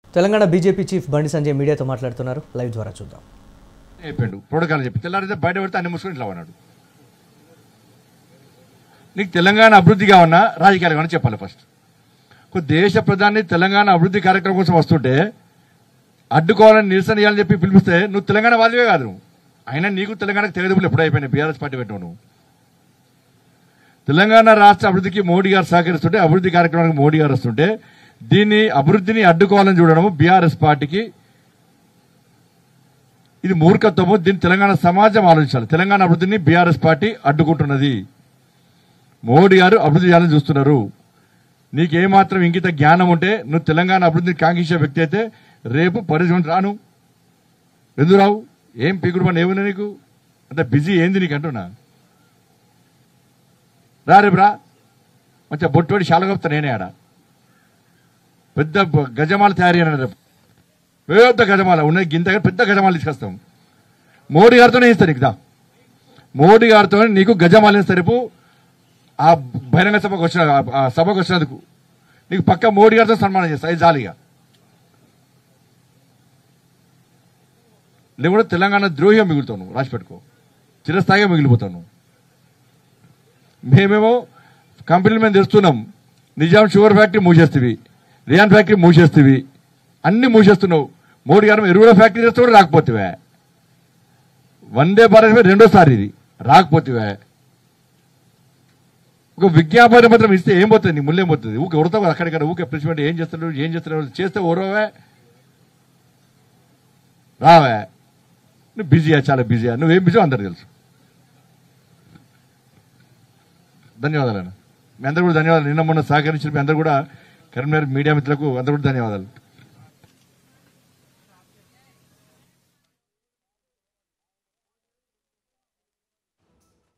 Telangana BJP chief బండి సంజయ్ మీడియాతో మాట్లాడుతున్నారు లైవ్ ద్వారా చూద్దాం అయిపోయాడు ప్రోటోకాల్ చెప్పి తెల్లారితే బయట పెడితే అన్ని మూసుకొని ఇట్లా ఉన్నాడు నీకు తెలంగాణ అభివృద్ధి కావన్నా రాజకీయాలు కావన్నా చెప్పాలి ఫస్ట్ ఒక దేశ ప్రధాని తెలంగాణ అభివృద్ధి కార్యక్రమం కోసం వస్తుంటే అడ్డుకోవాలని నిరసన చేయాలని చెప్పి పిలిపిస్తే నువ్వు తెలంగాణ వాళ్ళవే కాదు నువ్వు అయినా నీకు తెలంగాణకు తెగదుపులు ఎప్పుడు అయిపోయినాయి బీఆర్ఎస్ పార్టీ పెట్టావు నువ్వు తెలంగాణ రాష్ట్ర అభివృద్ధికి మోడీ గారు సహకరిస్తుంటే అభివృద్ధి కార్యక్రమానికి మోడీ గారు వస్తుంటే దీన్ని అభివృద్ధిని అడ్డుకోవాలని చూడడము బీఆర్ఎస్ పార్టీకి ఇది మూర్ఖత్వము దీన్ని తెలంగాణ సమాజం ఆలోచించాలి తెలంగాణ అభివృద్ధిని బీఆర్ఎస్ పార్టీ అడ్డుకుంటున్నది మోడీ గారు అభివృద్ధి చేయాలని చూస్తున్నారు నీకేమాత్రం ఇంకిత జ్ఞానం ఉంటే నువ్వు తెలంగాణ అభివృద్ధిని కాంక్షించే వ్యక్తి అయితే రేపు పరిశ్రమ రాను ఎందుకు రావు ఏం పీకుడు పని ఏమున్నా నీకు అంటే బిజీ ఏంది నీకు అంటున్నా రా రేపు రా మంచిగా బొట్టుబడి శాలగొప్తా నేనే ఆడ పెద్ద బ- గజమాల తయారీ అన్నాడు రేపు పెద్ద గజమాల ఉన్నది గింత పెద్ద గజమాల తీసుకొస్తాం మోడీ గారితోనే ఇస్తాను నీకు దా మోడీ గారితో నీకు గజమాల ఇస్తా రేపు ఆ బహిరంగ సభకు వచ్చిన ఆ- ఆ సభకు వచ్చినందుకు నీకు పక్క మోడీ గారితో సన్మానం చేస్తా ఇది జాలిగా లేకుంటే తెలంగాణ ద్రోహిగా మిగులుతావు నువ్వు రాసి పెట్టుకో చిరస్థాయిగా మిగిలిపోతావు నువ్వు మేమేమో కంపెనీల మీద తెస్తున్నాం నిజాం షుగర్ ఫ్యాక్టరీ మూసేస్తేవి రియాన్ ఫ్యాక్టరీ మూసేస్తేవి అన్ని మూసేస్తున్నావు మోడీ గారు ఎరువుల ఫ్యాక్టరీ తెస్తే కూడా రాకపోతేవే వందే భారత్ మీద రెండోసారి ఇది రాకపోతేవే ఒక విజ్ఞాపన పత్రం ఇస్తే ఏం పోతుంది నీ ముళ్ళేం పోతుంది ఊకే ఉడతావు కదా అక్కడిక్కడ ఊకే ప్రెసిడెంట్ ఏం చేస్తున్నాడు ఏం చేస్తున్నాడు చేస్తే ఓరవే రావే నువ్వు బిజీయా చాలా బిజీయా నువ్వేం బిజీ అందరు తెలుసు ధన్యవాదాలు అన్న మీ అందరూ కూడా ధన్యవాదాలు నిన్న మొన్న సహకరించిన మీ అందరూ కూడా కరీంనగర్ మీడియా మిత్రులకు అందరూ కూడా ధన్యవాదాలు